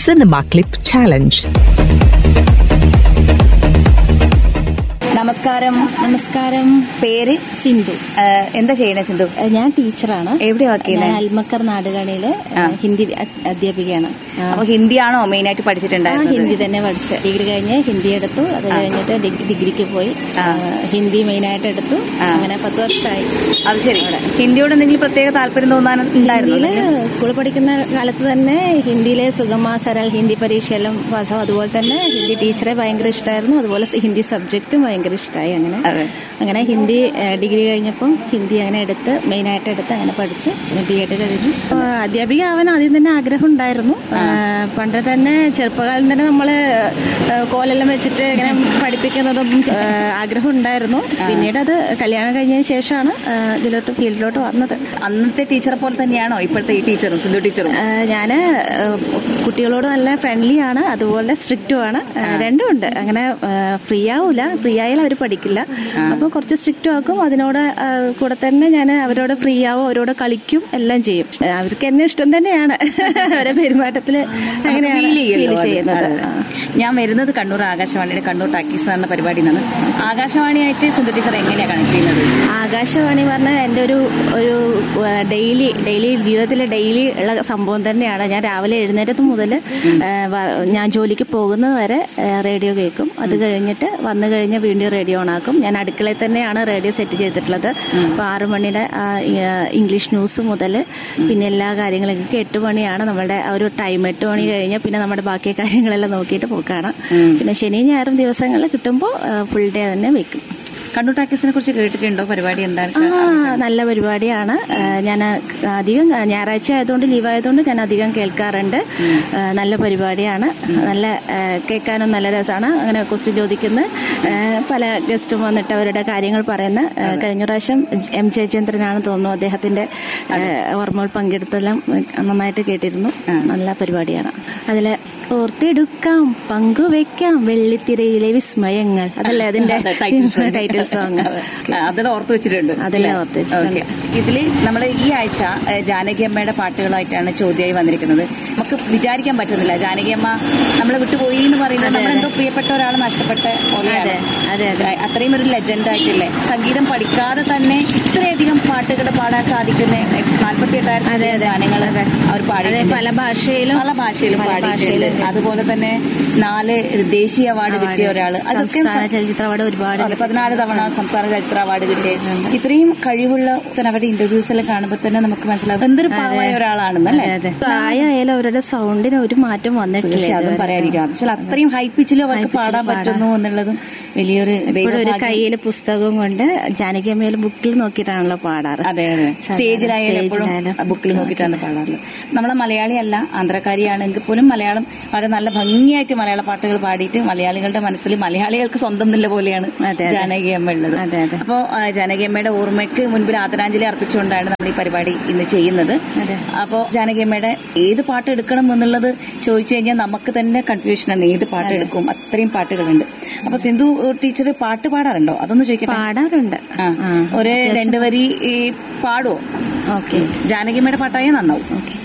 Cinema Clip Challenge. നമസ്കാരം നമസ്കാരം പേര് സിന്ധു ആ, എന്താ ചെയ്യണേ സിന്ധു ഏഹ് ഞാൻ ടീച്ചറാണ് എവിടെയാ വർക്ക് ഞാൻ ചെയ്യുന്നത് അൽമക്കർ നാടുകാണിയിലെ ഏഹ് ഹിന്ദി അ- അധ്യാപികയാണ് ആ. അപ്പൊ ഹിന്ദിയാണോ മെയിൻ ആയിട്ട് ആ പഠിച്ചിട്ടുണ്ടായിരുന്നത് ഹിന്ദി തന്നെ പഠിച്ച് ഡിഗ്രി കഴിഞ്ഞ് ഹിന്ദി എടുത്തു അത് കഴിഞ്ഞിട്ട് ഡിഗ്- ഡിഗ്രിക്ക് പോയി ആ. ആ, ഹിന്ദി മെയിനായിട്ട് എടുത്തു ആ. അങ്ങനെ പത്ത് വർഷമായി അത് ശരി ഹിന്ദിയോട് എന്തെങ്കിലും പ്രത്യേക താല്പര്യം തോന്നാൻ ഉണ്ടായിരുന്നു ഹിന്ദിയില് സ്കൂളിൽ പഠിക്കുന്ന കാലത്ത് തന്നെ ഹിന്ദിയിലെ സുഗമ സരൽ ഹിന്ദി പരീക്ഷയെല്ലാം പാസ്സാവും അതുപോലെ തന്നെ ഹിന്ദി ടീച്ചറെ ഭയങ്കര ഇഷ്ടമായിരുന്നു അതുപോലെ ഹിന്ദി സബ്ജക്റ്റും ഭയങ്കര ഇഷ്ടമായി അങ്ങനെ അതെ. അങ്ങനെ ഹിന്ദി ഏഹ്, ഡിഗ്രി കഴിഞ്ഞപ്പം ഹിന്ദി അങ്ങനെ എടുത്ത് മെയിനായിട്ട് എടുത്ത് അങ്ങനെ പഠിച്ചു ബി എഡ് കഴിഞ്ഞു ആ, അധ്യാപിക ആവാൻ ആദ്യം തന്നെ ആഗ്രഹം ഉണ്ടായിരുന്നു ആ, പണ്ട് തന്നെ ചെറുപ്പകാലം തന്നെ നമ്മള് ഏഹ്, കോലെല്ലാം വെച്ചിട്ട് ഇങ്ങനെ പഠിപ്പിക്കുന്നതും ആ, ആഗ്രഹം ഉണ്ടായിരുന്നു പിന്നീട് അത് കല്യാണം കഴിഞ്ഞതിന് ശേഷമാണ് ആ, ഇതിലോട്ട് ഫീൽഡിലോട്ട് വന്നത് അന്നത്തെ ടീച്ചറെ പോലെ തന്നെയാണോ ഇപ്പോഴത്തെ ഈ ടീച്ചറും സിന്ധു ടീച്ചറും ഞാൻ കുട്ടികളോട് നല്ല ഫ്രണ്ട്ലി ആണ് അതുപോലെ സ്ട്രിക്റ്റും ആണ് ആ, രണ്ടും ഉണ്ട് അങ്ങനെ ഫ്രീ ആവൂല ഫ്രീ ആയാൽ അവർ പഠിക്കില്ല അപ്പോൾ കുറച്ച് സ്ട്രിക്റ്റും ആക്കും അതിനോട് ആ, കൂടെ തന്നെ ഞാൻ അവരോട് ഫ്രീ ആവും അവരോട് കളിക്കും എല്ലാം ചെയ്യും ആ, അവർക്ക് എന്നെ ഇഷ്ടം തന്നെയാണ് അവരെ പെരുമാറ്റത്തിൽ അങ്ങനെയാണ് feel ചെയ്യല്ലോ ഫീൽ അത്. ചെയ്യുന്നത് അതെ. ഞാൻ വരുന്നത് കണ്ണൂർ ആകാശവാണിയുടെ കണ്ണൂർ ടാക്കീസ് എന്ന പരിപാടിയിൽ നിന്നാണ് ആകാശവാണിയായിട്ട് സിന്ധു ടീച്ചർ എങ്ങനെയാ കണക്ട് ചെയ്യുന്നത് ആകാശവാണി പറഞ്ഞാൽ എൻ്റെ ഒരു ഒരു ഡെയിലി ഡെയിലി ജീവിതത്തിലെ ഡെയിലി ഉള്ള സംഭവം തന്നെയാണ് ഞാൻ രാവിലെ എഴുന്നേറ്റത് മുതൽ ഞാൻ ജോലിക്ക് പോകുന്നത് വരെ റേഡിയോ കേൾക്കും അത് കഴിഞ്ഞിട്ട് വന്നു കഴിഞ്ഞ് വീണ്ടും റേഡിയോ ഓണാക്കും ഞാൻ അടുക്കളയിൽ തന്നെയാണ് റേഡിയോ സെറ്റ് ചെയ്തിട്ടുള്ളത് അപ്പോൾ ആറു മണിയുടെ ആ, ഈ, ആ, ഇംഗ്ലീഷ് ന്യൂസ് മുതൽ പിന്നെ എല്ലാ കാര്യങ്ങളൊക്കെ എട്ട് മണിയാണ് നമ്മുടെ ആ ഒരു ടൈം എട്ട് മണി കഴിഞ്ഞ് പിന്നെ നമ്മുടെ ബാക്കി കാര്യങ്ങളെല്ലാം നോക്കിയിട്ട് പോക്കാണ് പിന്നെ ശനി ഞായറും ദിവസങ്ങളിൽ കിട്ടുമ്പോൾ ഫുൾ ഡേ തന്നെ വെക്കും കണ്ണൂർ ടാക്കീസിനെ കുറിച്ച് കേട്ടിട്ടുണ്ടോ പരിപാടി എന്താണ് ആ നല്ല പരിപാടിയാണ് ഞാൻ അധികം ഞായറാഴ്ച ആയതുകൊണ്ട് ലീവ് ആയതുകൊണ്ട് ഞാൻ അധികം കേൾക്കാറുണ്ട് ആ, നല്ല പരിപാടിയാണ് നല്ല ആ, കേൾക്കാനും നല്ല രസമാണ് അങ്ങനെ ക്വസ്റ്റ്യൻ ചോദിക്കുന്ന ആ, പല ഗസ്റ്റും വന്നിട്ട് അവരുടെ കാര്യങ്ങൾ പറയുന്ന ആ, കഴിഞ്ഞ പ്രാവശ്യം എം ജയചന്ദ്രനാണ് തോന്നുന്നു അദ്ദേഹത്തിന്റെ ആ, ഓർമ്മകൾ പങ്കെടുത്തെല്ലാം നന്നായിട്ട് കേട്ടിരുന്നു നല്ല പരിപാടിയാണ് അതിലെ ഓർത്തെടുക്കാം പങ്കുവെക്കാം വെള്ളിത്തിരയിലെ വിസ്മയങ്ങൾ അതല്ലേ അതിന്റെ ടൈറ്റിൽ സോങ് അതെല്ലാം ഓർത്ത് വെച്ചിട്ടുണ്ട് അതെല്ലാം ഓർത്ത് വെച്ചിട്ടുണ്ട്. ഓക്കെ ഇതില് നമ്മൾ ഈ ആഴ്ച ഏഹ്, ജാനകി അമ്മയുടെ പാട്ടുകളായിട്ടാണ് ചോദ്യമായി വന്നിരിക്കുന്നത് നമുക്ക് വിചാരിക്കാൻ പറ്റുന്നില്ല ജാനകി അമ്മ നമ്മളെ വിട്ടുപോയി എന്ന് പറയുന്നത് നമ്മളെന്തോ പ്രിയപ്പെട്ട ഒരാൾ നഷ്ടപ്പെട്ട പോലെയാണ് അതെ, അതെ, അതെ. ഏഹ്, അത്രയും ഒരു ലെജൻഡ് ആയിട്ടില്ലേ സംഗീതം പഠിക്കാതെ തന്നെ ഇത്രയധികം പാട്ടുകൾ പാടാൻ സാധിക്കുന്ന നാൽപ്പത്തി എട്ടായിരത്തി ഗാനങ്ങൾ അവർ അതെ പാടി പല ഭാഷയിലും പല ഭാഷയിലും പല പാടിയിട്ടുണ്ട് ഭാഷയിലും അതുപോലെ തന്നെ നാല് ദേശീയ അവാർഡ് കിട്ടിയ ഒരാള് അതൊക്കെ സംസ്ഥാന ചലച്ചിത്ര അവാർഡ് ഒരുപാട് അതെ, പതിനാല് തവണ സംസ്ഥാന ചരിത്ര അവാർഡ് കിട്ടിയ ഇത്രയും കഴിവുള്ള തന്നെ അവരുടെ ഇന്റർവ്യൂസ് എല്ലാം കാണുമ്പോൾ തന്നെ നമുക്ക് മനസ്സിലാവും എന്തൊരു പാവമായ ഒരാളാണെന്നല്ലേ അതെ അതെ പ്രായമായാലും അവരുടെ സൗണ്ടിന് ഒരു മാറ്റം വന്നിട്ടില്ല പക്ഷെ അതും ഇതുവരെ. പറയാതിരിക്കാം പക്ഷെ അത്രയും ഹൈ പിച്ചിലും അവർക്ക് പാടാൻ പറ്റുന്നു എന്നുള്ളതും വലിയൊരു ഇപ്പോഴും ഒരു ദൈവഭാഗ്യം. കയ്യിൽ പുസ്തകവും കൊണ്ട് ജാനകിയമ്മയിൽ ബുക്കിൽ നോക്കിയിട്ടാണല്ലോ പാടാറ് അതെ അതെ സ്റ്റേജിലായാലും എപ്പോഴും സ്റ്റേജിലായാലും. ബുക്കിൽ നോക്കിയിട്ടാണ് പാടാറുള്ളത് നമ്മളെ മലയാളിയല്ല ആന്ധ്രക്കാരിയാണെങ്കിൽ പോലും മലയാളം വളരെ നല്ല ഭംഗിയായിട്ട് മലയാള പാട്ടുകൾ പാടിയിട്ട് മലയാളികളുടെ മനസ്സിൽ മലയാളികൾക്ക് സ്വന്തം നില പോലെയാണ് അതെ, അതെ. ജാനകി അമ്മ ഉള്ളത് അതെ, അതെ. അപ്പോ ആ, ജാനകി അമ്മയുടെ ഓർമ്മയ്ക്ക് മുൻപിൽ ആദരാഞ്ജലി അർപ്പിച്ചുകൊണ്ടാണ് നമ്മൾ ഈ പരിപാടി ഇന്ന് ചെയ്യുന്നത് അതെ. അപ്പോ ജാനകി അമ്മയുടെ ഏത് പാട്ട് എടുക്കണം എന്നുള്ളത് ചോദിച്ചു കഴിഞ്ഞാൽ നമുക്ക് തന്നെ കൺഫ്യൂഷനാണ് ഏത് പാട്ട് എടുക്കും അത്രയും പാട്ടുകളുണ്ട് അപ്പൊ സിന്ധു ടീച്ചർ പാട്ട് പാടാറുണ്ടോ അതൊന്ന് ചോദിക്കട്ടെ പാടാറുണ്ട് ആ. ഒരു രണ്ടു വരി ഈ പാടുവോ ഓക്കെ ജാനകിയമ്മയുടെ പാട്ടായ നന്നാവും ഓക്കെ